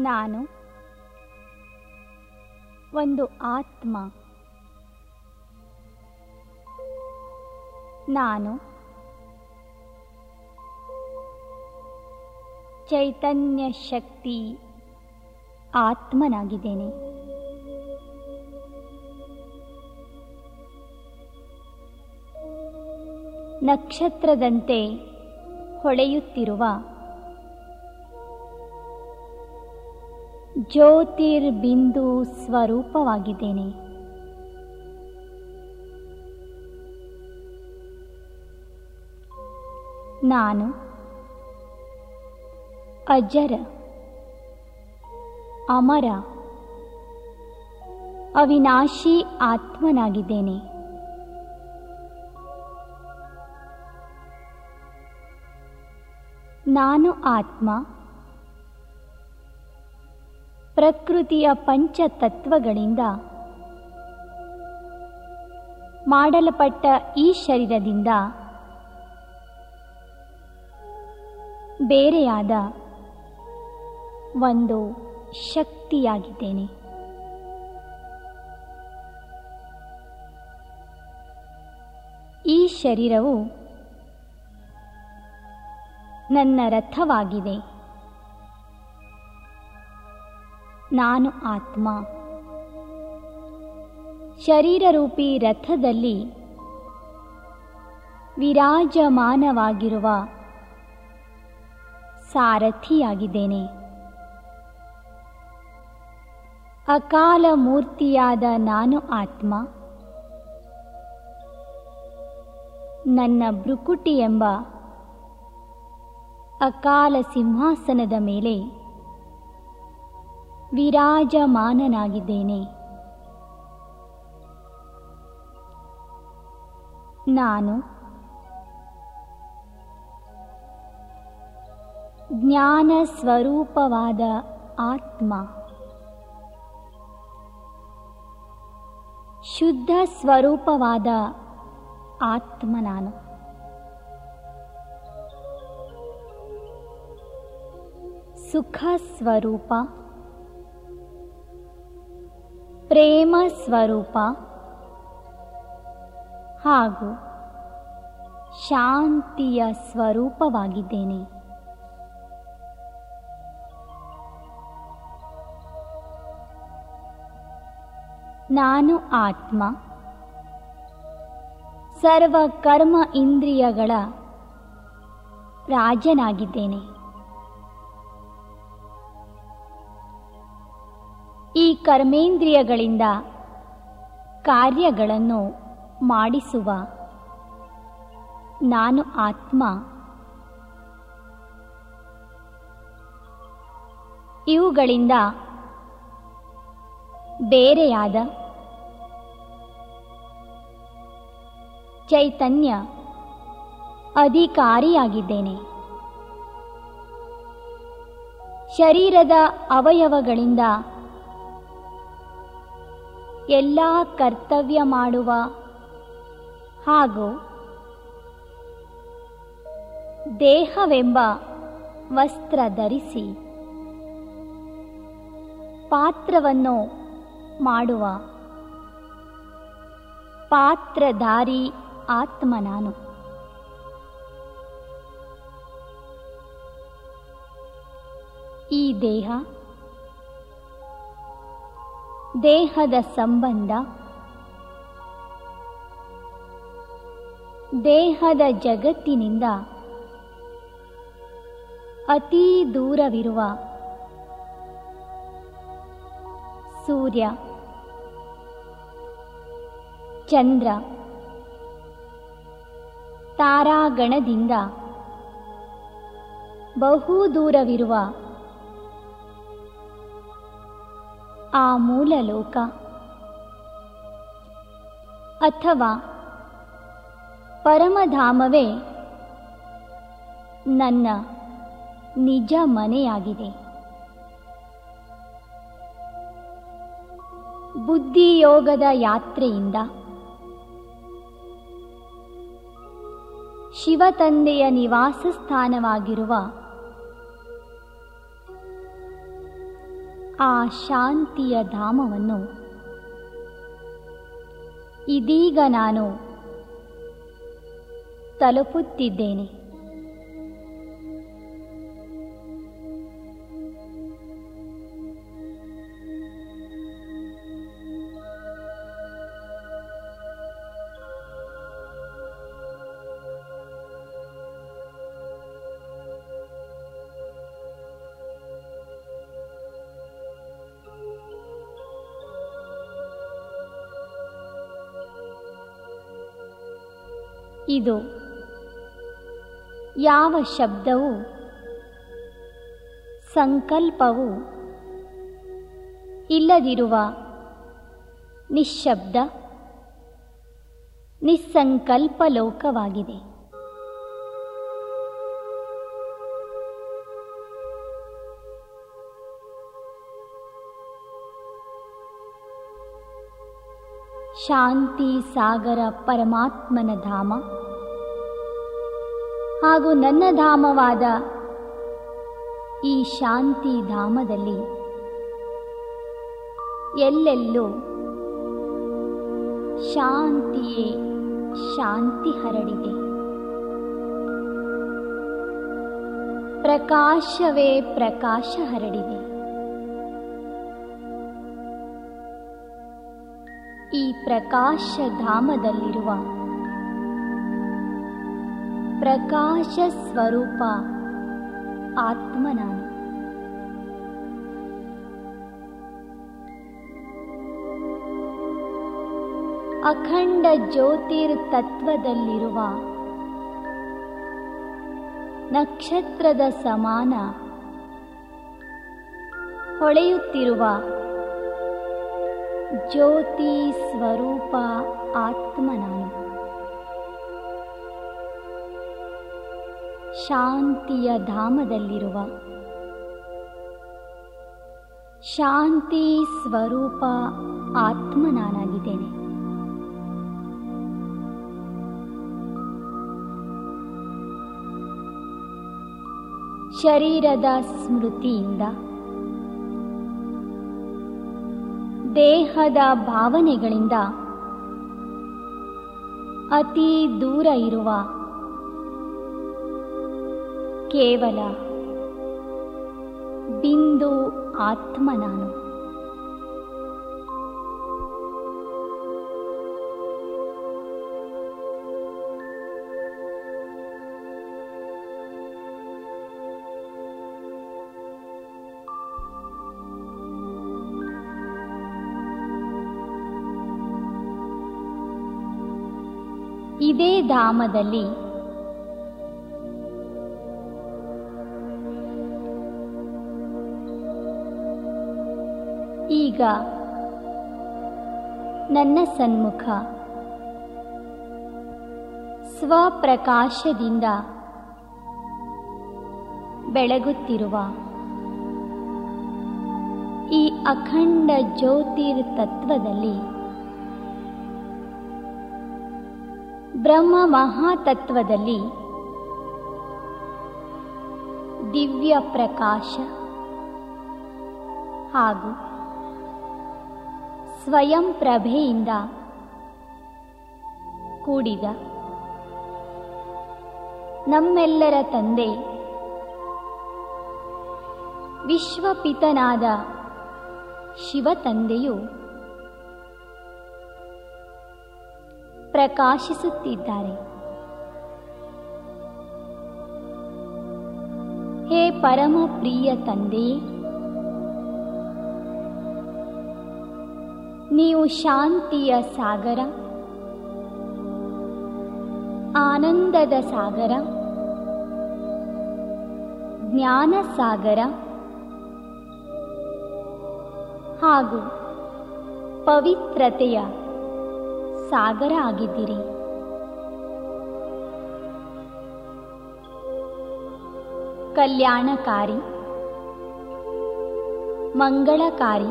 ನಾನು ಒಂದು ಆತ್ಮ ನಾನು ಚೈತನ್ಯ ಶಕ್ತಿ ಆತ್ಮನಾಗಿದ್ದೇನೆ ನಕ್ಷತ್ರದಂತೆ ಹೊಳೆಯುತ್ತಿರುವ ಜ್ಯೋತಿರ್ಬಿಂದು ಸ್ವರೂಪವಾಗಿದ್ದೇನೆ ನಾನು ಅಜರ ಅಮರ ಅವಿನಾಶಿ ಆತ್ಮನಾಗಿದ್ದೇನೆ ನಾನು ಆತ್ಮ ಪ್ರಕೃತಿಯ ಪಂಚತತ್ವಗಳಿಂದ ಮಾಡಲ್ಪಟ್ಟ ಈ ಶರೀರದಿಂದ ಬೇರೆಯಾದ ಒಂದು ಶಕ್ತಿಯಾಗಿದ್ದೇನೆ ಈ ಶರೀರವು ನನ್ನ ರಥವಾಗಿದೆ ನಾನು ಆತ್ಮ ಶರೀರರೂಪಿ ರಥದಲ್ಲಿ ವಿರಾಜಮಾನವಾಗಿರುವ ಸಾರಥಿಯಾಗಿದ್ದೇನೆ ಅಕಾಲ ಮೂರ್ತಿಯಾದ ನಾನು ಆತ್ಮ ನನ್ನ ಭ್ರುಕುಟಿ ಎಂಬ ಅಕಾಲ ಸಿಂಹಾಸನದ ಮೇಲೆ ವಿರಾಜಮಾನನಾಗಿದ್ದೇನೆ ನಾನು ಜ್ಞಾನ ಸ್ವರೂಪವಾದ ಆತ್ಮ ಶುದ್ಧ ಸ್ವರೂಪವಾದ ಆತ್ಮ ನಾನು ಸುಖ ಸ್ವರೂಪ ಪ್ರೇಮ ಸ್ವರೂಪ ಹಾಗೂ ಶಾಂತಿಯ ಸ್ವರೂಪವಾಗಿದ್ದೇನೆ ನಾನು ಆತ್ಮ ಸರ್ವ ಕರ್ಮ ಇಂದ್ರಿಯಗಳ ರಾಜನಾಗಿದ್ದೇನೆ ಈ ಕರ್ಮೇಂದ್ರಿಯಗಳಿಂದ ಕಾರ್ಯಗಳನ್ನು ಮಾಡಿಸುವ ನಾನು ಆತ್ಮ ಇವುಗಳಿಂದ ಬೇರೆಯಾದ ಚೈತನ್ಯ ಅಧಿಕಾರಿಯಾಗಿದ್ದೇನೆ ಶರೀರದ ಅವಯವಗಳಿಂದ ಎಲ್ಲ ಕರ್ತವ್ಯ ಮಾಡುವ ಹಾಗೂ ದೇಹವೆಂಬ ವಸ್ತ್ರ ಧರಿಸಿ ಪಾತ್ರವನ್ನು ಮಾಡುವ ಪಾತ್ರಧಾರಿ ಆತ್ಮ ನಾನು ಈ ದೇಹ ದೇಹದ ಸಂಬಂಧ ದೇಹದ ಜಗತ್ತಿನಿಂದ ಅತೀ ದೂರವಿರುವ ಸೂರ್ಯ ಚಂದ್ರ ತಾರಾಗಣದಿಂದ ಬಹು ದೂರವಿರುವ ಆ ಮೂಲಲೋಕ ಅಥವಾ ಪರಮಧಾಮವೇ ನನ್ನ ನಿಜ ಮನೆಯಾಗಿದೆ ಬುದ್ಧಿಯೋಗದ ಯಾತ್ರೆಯಿಂದ ಶಿವತಂದೆಯ ನಿವಾಸ ಸ್ಥಾನವಾಗಿರುವ ಆ ಶಾಂತಿಯ ಧಾಮವನ್ನು ಇದೀಗ ನಾನು ತಲುಪುತ್ತಿದ್ದೇನೆ ಇದು ಯಾವ ಶಬ್ದವು ಸಂಕಲ್ಪವು ಇಲ್ಲದಿರುವ ನಿಶ್ಶಬ್ದ ನಿಸ್ಸಂಕಲ್ಪ ಲೋಕವಾಗಿದೆ ಶಾಂತಿ ಸಾಗರ ಪರಮಾತ್ಮನ ಧಾಮ ಹಾಗೂ ನನ್ನ ಧಾಮವಾದ ಈ ಶಾಂತಿ ಧಾಮದಲ್ಲಿ ಎಲ್ಲೆಲ್ಲೂ ಶಾಂತಿಯೇ ಶಾಂತಿ ಹರಡಿದೆ ಪ್ರಕಾಶವೇ ಪ್ರಕಾಶ ಹರಡಿದೆ ಈ ಪ್ರಕಾಶ ಧಾಮದಲ್ಲಿರುವ ಪ್ರಕಾಶ ಸ್ವರೂಪ ಆತ್ಮ ನಾನು ಅಖಂಡ ಜ್ಯೋತಿರ್ ತತ್ವದಲ್ಲಿರುವ ನಕ್ಷತ್ರದ ಸಮಾನ ಹೊಳೆಯುತ್ತಿರುವ ಜ್ಯೋತಿ ಸ್ವರೂಪ ಆತ್ಮ ನಾನು ಶಾಂತಿಯ ಧಾಮದಲ್ಲಿರುವ ಶಾಂತಿ ಸ್ವರೂಪ ಆತ್ಮ ನಾನಾಗಿದ್ದೇನೆ ಶರೀರದ ಸ್ಮೃತಿಯಿಂದ ದೇಹದ ಭಾವನೆಗಳಿಂದ ಅತಿ ದೂರ ಇರುವ ಕೇವಲ ಬಿಂದು ಆತ್ಮ ನಾನು ಇದೇ ಧಾಮದಲ್ಲಿ ಈಗ ನನ್ನ ಸನ್ಮುಖ ಸ್ವಪ್ರಕಾಶದಿಂದ ಬೆಳಗುತ್ತಿರುವ ಈ ಅಖಂಡ ಜ್ಯೋತಿರ್ ತತ್ವದಲ್ಲಿ ಬ್ರಹ್ಮ ಮಹಾತತ್ವದಲ್ಲಿ ದಿವ್ಯ ಪ್ರಕಾಶ ಹಾಗೂ ಸ್ವಯಂ ಪ್ರಭೆಯಿಂದ ಕೂಡಿದ ನಮ್ಮೆಲ್ಲರ ತಂದೆ ವಿಶ್ವಪಿತನಾದ ಶಿವತಂದೆಯು ಪ್ರಕಾಶಿಸುತ್ತಿದ್ದಾರೆ ಹೇ ಪರಮ ಪ್ರಿಯ ತಂದೆಯೇ ನೀವು ಶಾಂತಿಯ ಸಾಗರ ಆನಂದದ ಸಾಗರ ಜ್ಞಾನ ಸಾಗರ ಹಾಗೂ ಪವಿತ್ರತೆಯ ಸಾಗರ ಆಗಿದ್ದೀರಿ ಕಲ್ಯಾಣಕಾರಿ ಮಂಗಳಕಾರಿ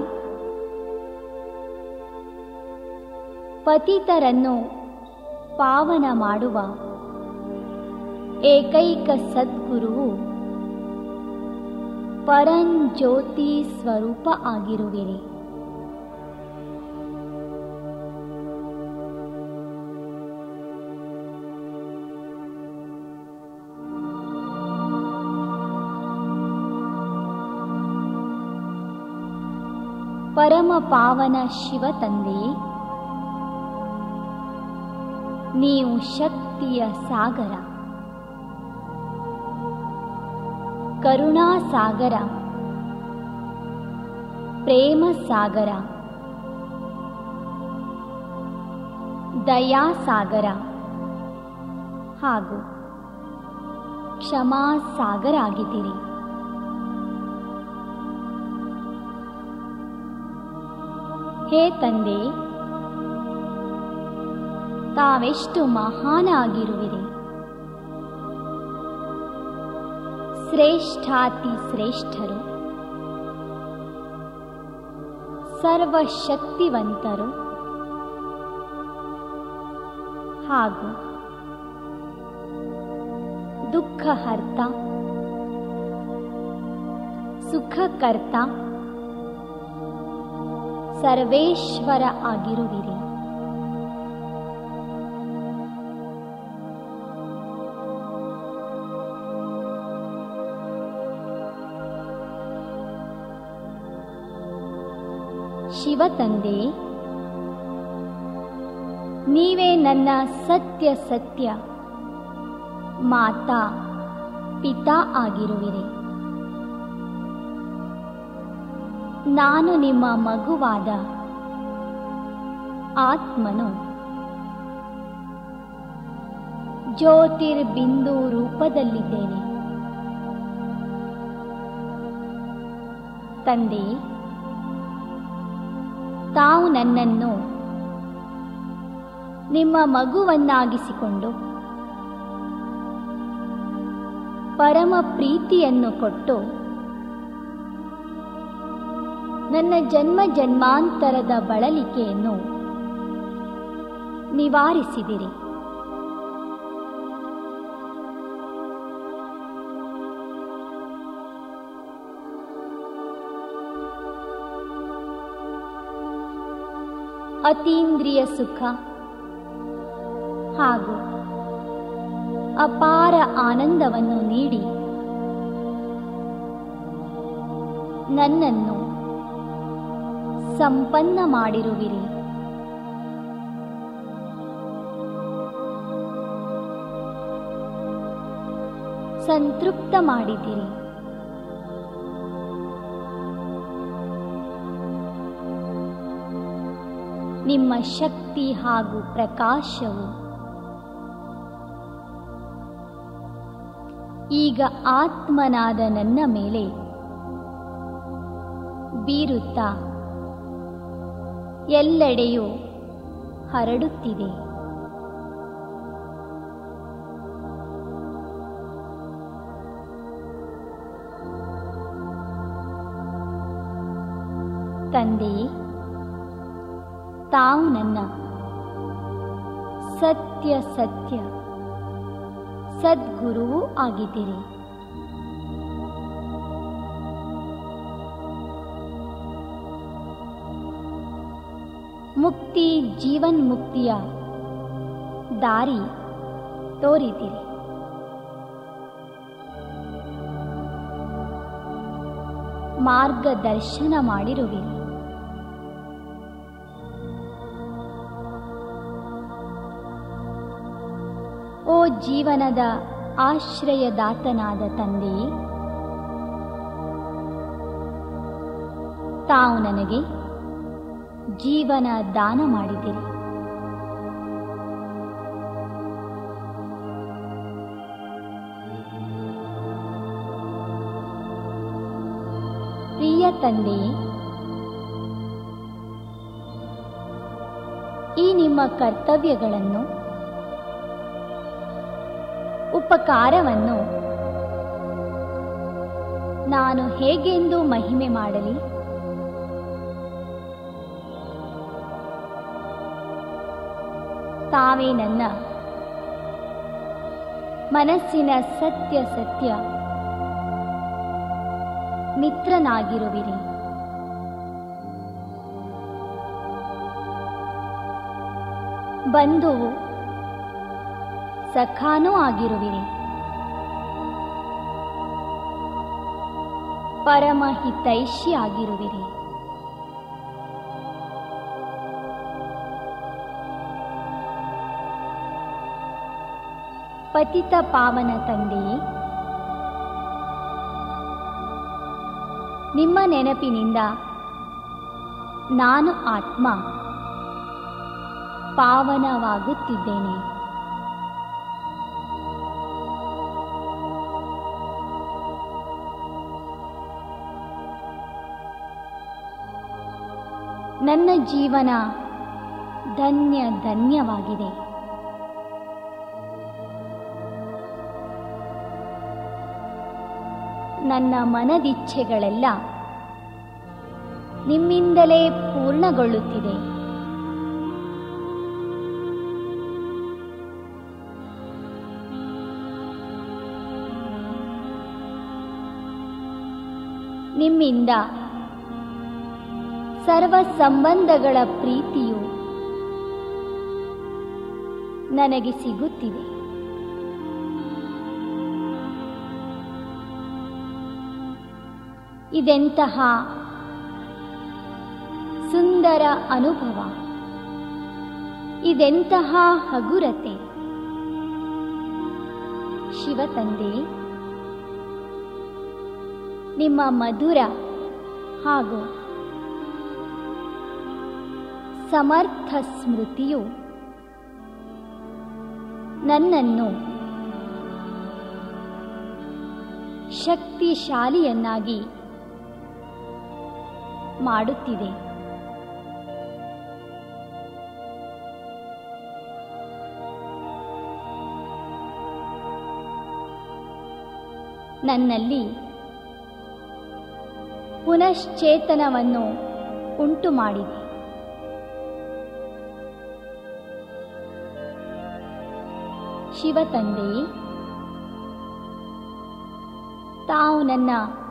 ಪತಿತರನ್ನು ಪಾವನ ಮಾಡುವ ಏಕೈಕ ಸದ್ಗುರುವು ಪರಂಜ್ಯೋತಿ ಸ್ವರೂಪ ಆಗಿರುವಿರಿ ಪರಮ ಪಾವನ ಶಿವ ತಂದೆಯೇ ನೀವು ಶಕ್ತಿಯ ಸಾಗರ ಕರುಣಾ ಸಾಗರ ಪ್ರೇಮ ಸಾಗರ ದಯಾ ಸಾಗರ ಹಾಗೂ ಕ್ಷಮಾ ಸಾಗರ ಆಗಿದ್ದೀರಿ ಹೇ ತಂದೆ ತಾವೆಷ್ಟು ಮಹಾನ ಆಗಿರುವಿರಿ ಶ್ರೇಷ್ಠಾತಿ ಶ್ರೇಷ್ಠರು ಸರ್ವಶಕ್ತಿವಂತರು ಹಾಗೂ ದುಃಖಹರ್ತ ಸುಖಕರ್ತ ಸರ್ವೇಶ್ವರ ಆಗಿರುವಿರಿ ಶಿವತಂದೆ ನೀವೇ ನನ್ನ ಸತ್ಯ ಸತ್ಯ ಮಾತಾ ಪಿತಾ ಆಗಿರುವಿರಿ ನಾನು ನಿಮ್ಮ ಮಗುವಾದ ಆತ್ಮನು ಜ್ಯೋತಿರ್ಬಿಂದು ರೂಪದಲ್ಲಿದ್ದೇನೆ ತಂದೆ ತಾವು ನನ್ನನ್ನು ನಿಮ್ಮ ಮಗುವನ್ನಾಗಿಸಿಕೊಂಡು ಪರಮ ಪ್ರೀತಿಯನ್ನು ಕೊಟ್ಟು ನನ್ನ ಜನ್ಮ ಜನ್ಮಾಂತರದ ಬಳಲಿಕೆಯನ್ನು ನಿವಾರಿಸಿದಿರಿ ಅತೀಂದ್ರಿಯ ಸುಖ ಹಾಗೂ ಅಪಾರ ಆನಂದವನ್ನು ನೀಡಿ ನನ್ನನ್ನು ಸಂಪನ್ನ ಮಾಡಿರುವಿರಿ ಸಂತೃಪ್ತ ಮಾಡಿದಿರಿ ನಿಮ್ಮ ಶಕ್ತಿ ಹಾಗೂ ಪ್ರಕಾಶವು ಈಗ ಆತ್ಮನಾದ ನನ್ನ ಮೇಲೆ ಬೀರುತ್ತಾ ಎಲ್ಲೆಡೆಯೂ ಹರಡುತ್ತಿದೆ ತಂದೆಯೇ ತಾವು ನನ್ನ ಸತ್ಯ ಸತ್ಯ ಸದ್ಗುರುವೂ ಆಗಿದ್ದೀರಿ ಮುಕ್ತಿ ಜೀವನ್ ಮುಕ್ತಿಯ ದಾರಿ ತೋರಿದಿರಿ ಮಾರ್ಗದರ್ಶನ ಮಾಡಿರುವಿರಿ ಓ ಜೀವನದ ಆಶ್ರಯದಾತನಾದ ತಂದೆಯೇ ತಾವು ನನಗೆ ಜೀವನ ದಾನ ಮಾಡಿದಿರಿ ಪ್ರಿಯ ತಂದೆಯೇ ಈ ನಿಮ್ಮ ಕರ್ತವ್ಯಗಳನ್ನು ಉಪಕಾರವನ್ನು ನಾನು ಹೇಗೆಂದು ಮಹಿಮೆ ಮಾಡಲಿ ತಾವೇ ನನ್ನ ಮನಸ್ಸಿನ ಸತ್ಯ ಸತ್ಯ ಮಿತ್ರನಾಗಿರುವಿರಿ ಬಂಧುವು ಸಖಾನೂ ಆಗಿರುವಿರಿ ಪರಮಹಿತೈಷಿ ಆಗಿರುವಿರಿ ಪತಿತ ಪಾವನ ತಂದೆಯೇ ನಿಮ್ಮ ನೆನಪಿನಿಂದ ನಾನು ಆತ್ಮ ಪಾವನವಾಗುತ್ತಿದ್ದೇನೆ ನನ್ನ ಜೀವನ ಧನ್ಯ ಧನ್ಯವಾಗಿದೆ ನನ್ನ ಮನದಿಚ್ಛೆಗಳೆಲ್ಲ ನಿಮ್ಮಿಂದಲೇ ಪೂರ್ಣಗೊಳ್ಳುತ್ತಿದೆ ನಿಮ್ಮಿಂದ ಸರ್ವ ಸಂಬಂಧಗಳ ಪ್ರೀತಿಯು ನನಗೆ ಸಿಗುತ್ತಿದೆ ಇದೆಂತಹ ಸುಂದರ ಅನುಭವ ಇದೆಂತಹ ಹಗುರತೆ ಶಿವತಂದೆ ನಿಮ್ಮ ಮಧುರ ಹಾಗೂ ಸಮರ್ಥ ಸ್ಮೃತಿಯು ನನ್ನನ್ನು ಶಕ್ತಿಶಾಲಿಯನ್ನಾಗಿ ಮಾಡುತ್ತಿದೆ ನನ್ನಲ್ಲಿ ಪುನಶ್ಚೇತನವನ್ನು ಉಂಟು ಮಾಡಿದೆ ಶಿವತಂದೆಯೇ ತಾವು ನನ್ನ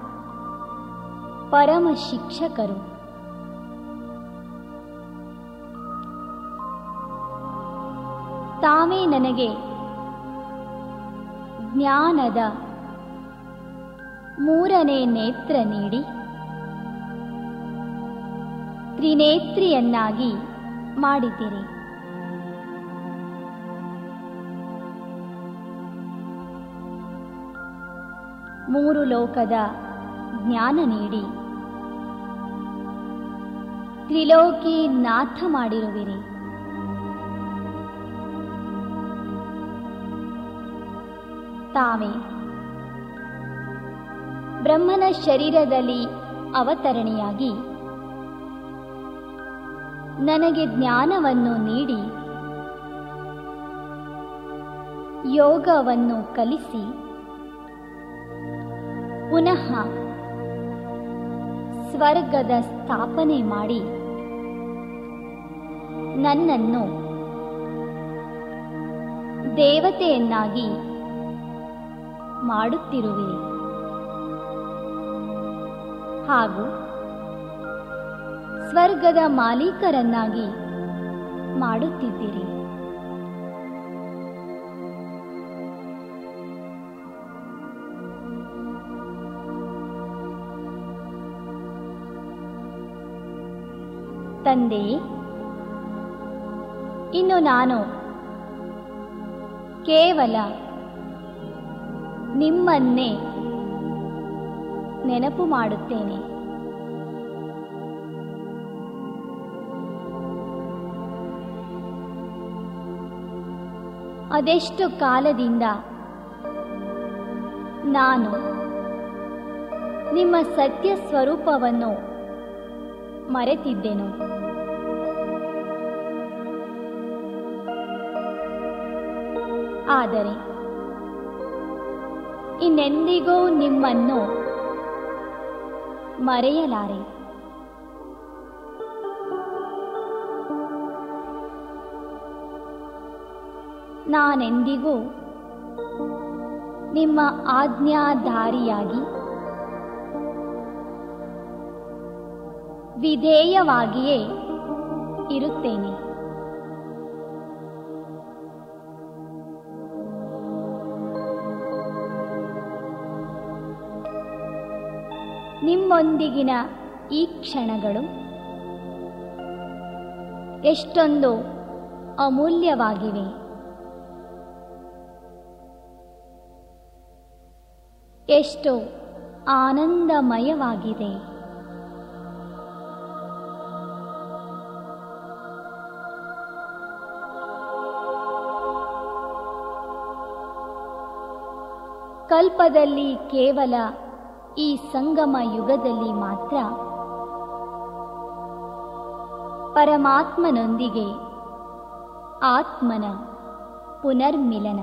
ಪರಮ ಶಿಕ್ಷಕರು ತಾವೇ ನನಗೆ ಜ್ಞಾನದ ಮೂರನೇ ನೇತ್ರ ನೀಡಿ ತ್ರಿನೇತ್ರಿಯನ್ನಾಗಿ ಮಾಡಿದ್ದೀರಿ ಮೂರು ಲೋಕದ ಜ್ಞಾನ ನೀಡಿ ತ್ರಿಲೋಕಿ ನಾಥ ಮಾಡಿರುವಿರಿ ತಾವೇ ಬ್ರಹ್ಮನ ಶರೀರದಲ್ಲಿ ಅವತರಣೆಯಾಗಿ ನನಗೆ ಜ್ಞಾನವನ್ನು ನೀಡಿ ಯೋಗವನ್ನು ಕಲಿಸಿ ಪುನಃ ಸ್ವರ್ಗದ ಸ್ಥಾಪನೆ ಮಾಡಿ ನನ್ನನ್ನು ದೇವತೆಯನ್ನಾಗಿ ಮಾಡುತ್ತಿರುವಿರಿ ಹಾಗೂ ಸ್ವರ್ಗದ ಮಾಲೀಕರನ್ನಾಗಿ ಮಾಡುತ್ತಿದ್ದೀರಿ ತಂದೆಯೇ ಇನ್ನು ನಾನು ಕೇವಲ ನಿಮ್ಮನ್ನೇ ನೆನಪು ಮಾಡುತ್ತೇನೆ ಅದೆಷ್ಟು ಕಾಲದಿಂದ ನಾನು ನಿಮ್ಮ ಸತ್ಯ ಸ್ವರೂಪವನ್ನು ಮರೆತಿದ್ದೆನು ಆದರೆ ಇನ್ನೆಂದಿಗೂ ನಿಮ್ಮನ್ನು ಮರೆಯಲಾರೆ ನಾನೆಂದಿಗೂ ನಿಮ್ಮ ಆಜ್ಞಾಧಾರಿಯಾಗಿ ವಿಧೇಯವಾಗಿಯೇ ಇರುತ್ತೇನೆ ನಿಮ್ಮೊಂದಿಗಿನ ಈ ಕ್ಷಣಗಳು ಎಷ್ಟೊಂದು ಅಮೂಲ್ಯವಾಗಿವೆ ಎಷ್ಟು ಆನಂದಮಯವಾಗಿದೆ ಕಲ್ಪದಲ್ಲಿ ಕೇವಲ ಈ ಸಂಗಮ ಯುಗದಲ್ಲಿ ಮಾತ್ರ ಪರಮಾತ್ಮನೊಂದಿಗೆ ಆತ್ಮನ ಪುನರ್ಮಿಲನ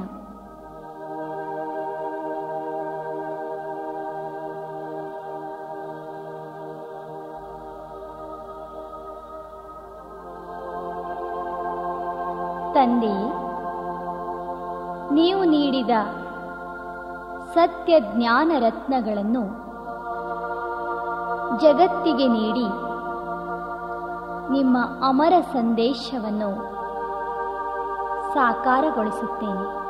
ತಂದೆ ನೀವು ನೀಡಿದ ಸತ್ಯ ಜ್ಞಾನ ರತ್ನಗಳನ್ನು ಜಗತ್ತಿಗೆ ನೀಡಿ ನಿಮ್ಮ ಅಮರ ಸಂದೇಶವನ್ನು ಸಾಕಾರಗೊಳಿಸುತ್ತೇನೆ